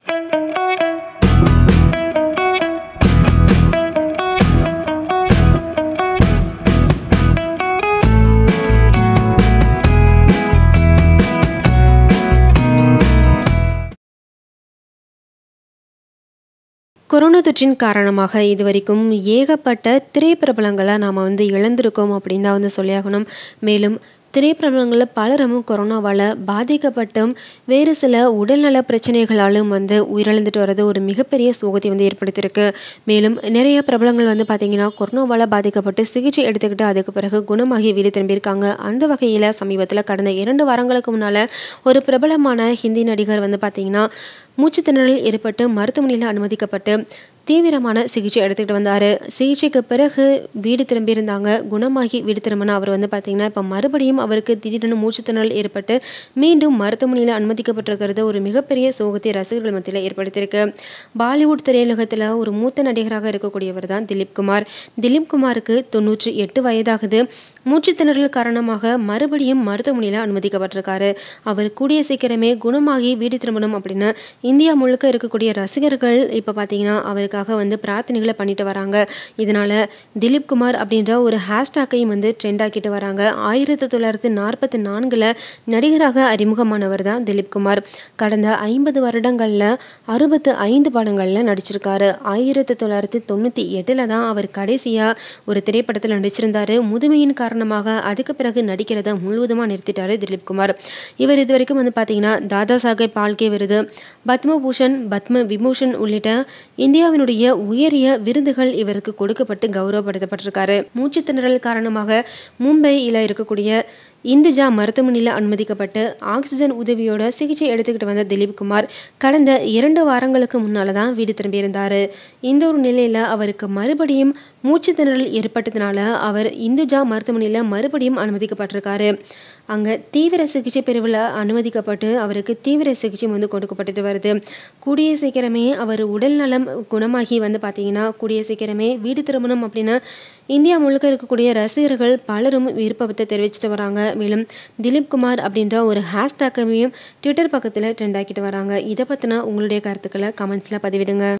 Corona தொற்றின் காரணமாக இதுவரைக்கும் ஏகப்பட்ட திரைப்பிரபலங்கள நாம வந்து இழந்திருக்கோம் அப்படின்னு தான் வந்து சொல்லியாகணும். மேலும் திரைப்பிரபலங்கள்ல பலரும் கொரோனாவால பாதிக்கப்பட்டும், வேறு சில உடல்நல பிரச்சனைகளாலும் வந்து உயிரிழந்துட்டு வர்றது ஒரு மிகப்பெரிய சோகத்தை வந்து ஏற்படுத்தியிருக்கு. மேலும் நிறைய பிரபலங்கள் வந்து பார்த்தீங்கன்னா, கொரோனாவால பாதிக்கப்பட்டு சிகிச்சை எடுத்துக்கிட்டு அதுக்கு பிறகு குணமாகி வீடு திரும்பியிருக்காங்க. அந்த வகையில சமீபத்தில கடந்த 2 வாரங்களுக்கு முன்னால ஒரு பிரபலமான ஹிந்தி நடிகர் வந்து பார்த்தீங்கன்னா, மூச்சுத் திணறல் ஏற்பட்டு மருத்துவமனையில அனுமதிக்கப்பட்டு தீவிரமான சிகிச்சை எடுத்துக்கிட்டு வந்தாரு. சிகிச்சைக்கு பிறகு வீடு திரும்பியிருந்தாங்க. குணமாகி வீடு திரும்பின அவர் வந்து பார்த்தீங்கன்னா, இப்ப மறுபடியும் அவருக்கு திடீரென மூச்சுத் திணறல் ஏற்பட்டு மீண்டும் மருத்துவமனையில அனுமதிக்கப்பட்டிருக்கிறது ஒரு மிகப்பெரிய சோகத்தை ரசிகர்கள் மத்தியில ஏற்படுத்தியிருக்கு. பாலிவுட் திரையுலகத்தில ஒரு மூத்த நடிகராக இருக்கக்கூடியவர் தான் திலீப் குமார். திலீப் குமாருக்கு 98 வயதாகுது. மூச்சுத் திணறல் காரணமாக மறுபடியும் மருத்துவமனையில அனுமதிக்கப்பட்டிருக்காரு. அவர் கூடிய சீக்கிரமே குணமாகி வீடு திரும்பணும் அப்படின்னு இந்தியா முழுக்க இருக்கக்கூடிய ரசிகர்கள் இப்ப பார்த்தீங்கன்னா, அவருக்காக வந்து பிரார்த்தனைகள பண்ணிட்டு வராங்க. இதனால திலீப் குமார் அப்படின்ற ஒரு ஹேஷ்டேக்கையும் வந்து ட்ரெண்ட் ஆக்கிட்டு வராங்க. 1944ல நடிகராக அறிமுகமானவர் தான் திலீப் குமார். கடந்த 50 வருடங்கள்ல 65 படங்கள்ல நடிச்சிருக்காரு. 1998ல தான் அவர் கடைசியா ஒரு திரைப்படத்தில நடிச்சிருந்தாரு. முதுமையின் காரணமாக அதுக்கு பிறகு நடிக்கிறத முழுவதுமா நிறுத்திட்டாரு திலீப் குமார். இவர் இதுவரைக்கும் வந்து பார்த்தீங்கன்னா, தாதா சாஹேப் பால்கே விருது, பத்ம பூஷன், பத்ம விபூஷன் உள்ளிட்ட இந்தியாவினுடைய உயரிய விருதுகள் இவருக்கு கொடுக்கப்பட்டு கௌரவப்படுத்தப்பட்டிருக்காரு. மூச்சுத் திணறல் காரணமாக மும்பையில இருக்கக்கூடிய இந்துஜா மருத்துவமனையில அனுமதிக்கப்பட்டு ஆக்ஸிஜன் உதவியோட சிகிச்சை எடுத்துக்கிட்டு வந்த திலீப் குமார் கடந்த 2 வாரங்களுக்கு முன்னால தான் வீடு திரும்பியிருந்தாரு. இந்த ஒரு நிலையில அவருக்கு மறுபடியும் மூச்சுத் திணறல் ஏற்பட்டதுனால அவர் இந்துஜா மருத்துவமனையில மறுபடியும் அனுமதிக்கப்பட்டிருக்காரு. அங்க தீவிர சிகிச்சை பிரிவுல அனுமதிக்கப்பட்டு அவருக்கு தீவிர சிகிச்சை வந்து கொடுக்கப்பட்டுட்டு வருது. கூடிய சீக்கிரமே அவர் உடல்நலம் குணமாகி வந்து பார்த்தீங்கன்னா, கூடிய சீக்கிரமே வீடு திரும்பணும் அப்படின்னு இந்தியா முழுக்க இருக்கக்கூடிய ரசிகர்கள் பலரும் விருப்பத்த தெரிவிச்சுட்டு வராங்க. மேலும் திலீப் குமார் அப்படின்ற ஒரு ஹேஷ்டேக்கையும் ட்விட்டர் பக்கத்தில ட்ரெண்ட் ஆக்கிட்டு வராங்க. இத பத்தின உங்களுடைய கருத்துக்கள கமெண்ட்ஸ்ல பதிவிடுங்க.